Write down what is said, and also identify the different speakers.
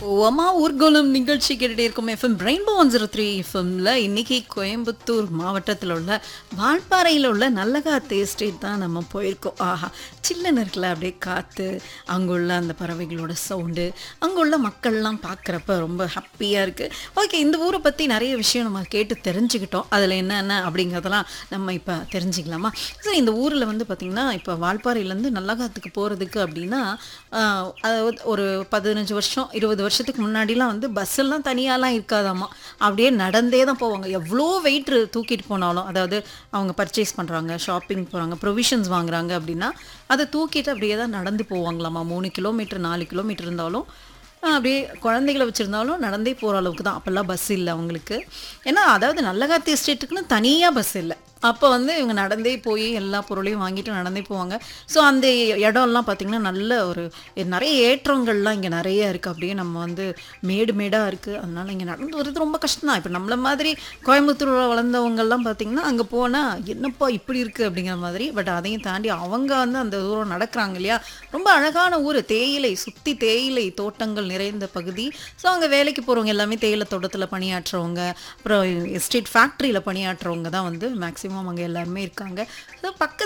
Speaker 1: ஓமா ஊர்கோலம் நிகழ்ச்சி கேட்டுட்டே இருக்கும் FM rainbow one zero three எஃப்எம்ல இன்னைக்கு கோயம்புத்தூர் மாவட்டத்தில் உள்ள வால்பாறையில் உள்ள நல்லகாத்து எஸ்டேட் தான் நம்ம போயிருக்கோம் ஆஹா சில்லுன்னு இருக்குல்ல அப்படியே காற்று அங்குள்ள அந்த பறவைகளோட சவுண்டு அங்குள்ள மக்கள்லாம் பார்க்குறப்ப ரொம்ப ஹாப்பியாக இருக்குது ஓகே இந்த ஊரை பற்றி நிறைய விஷயம் நம்ம கேட்டு தெரிஞ்சுக்கிட்டோம் அதில் என்னென்ன அப்படிங்கிறதெல்லாம் நம்ம இப்போ தெரிஞ்சுக்கலாமா சரி இந்த ஊரில் வந்து பார்த்திங்கன்னா இப்போ வால்பாறையிலேருந்து நல்லகாத்துக்கு போகிறதுக்கு அப்படின்னா ஆஹ், அதாவது ஒரு பதினஞ்சு வருஷம் இருபது வருஷத்துக்கு முன்னாடிலாம் வந்து பஸ் எல்லாம் தனியாலாம் இருக்காதாமா அப்படியே நடந்தே தான் போவாங்க எவ்வளோ வெயிட் தூக்கிட்டு போனாலும் அதாவது அவங்க பர்ச்சேஸ் பண்ணுறாங்க ஷாப்பிங் போகிறாங்க ப்ரொவிஷன்ஸ் வாங்குறாங்க அப்படின்னா அதை தூக்கிட்டு அப்படியே தான் நடந்து போவாங்களாமா மூணு கிலோமீட்டர் நாலு கிலோமீட்டர் இருந்தாலும் ஆஹ், அப்படியே குழந்தைகளை வச்சுருந்தாலும் நடந்தே போகிற அளவுக்கு தான் அப்போல்லாம் பஸ் இல்லை அவங்களுக்கு ஏன்னா அதாவது நல்லகாத்தி எஸ்டேட்டுக்குன்னு தனியாக பஸ் இல்லை அப்போ வந்து இவங்க நடந்தே போய் எல்லா பொருளையும் வாங்கிட்டு நடந்தே போவாங்க ஸோ அந்த இடம்லாம் பார்த்திங்கன்னா நல்ல ஒரு நிறைய ஏற்றங்கள்லாம் இங்கே நிறைய இருக்குது அப்படியே நம்ம வந்து மேடு மேடாக இருக்குது அதனால இங்கே நடந்து வர்றது ரொம்ப கஷ்டம் தான் இப்போ நம்மள மாதிரி கோயம்புத்தூரில் வளர்ந்தவங்கெல்லாம் பார்த்திங்கன்னா அங்கே போனால் என்னப்பா இப்படி இருக்குது அப்படிங்கிற மாதிரி பட் அதையும் தாண்டி அவங்க வந்து அந்த தூரம் நடக்கிறாங்க இல்லையா ரொம்ப அழகான ஊர் தேயிலை சுற்றி தேயிலை தோட்டங்கள் நிறைந்த பகுதி ஸோ அங்கே வேலைக்கு போகிறவங்க எல்லாமே தேயிலை தோட்டத்தில் பணியாற்றுறவங்க அப்புறம் எஸ்டேட் ஃபேக்ட்ரியில் பணியாற்றுறவங்க தான் வந்து மேக்ஸிமம் அங்கே எல்லாருமே இருக்காங்க ஸோ பக்கத்து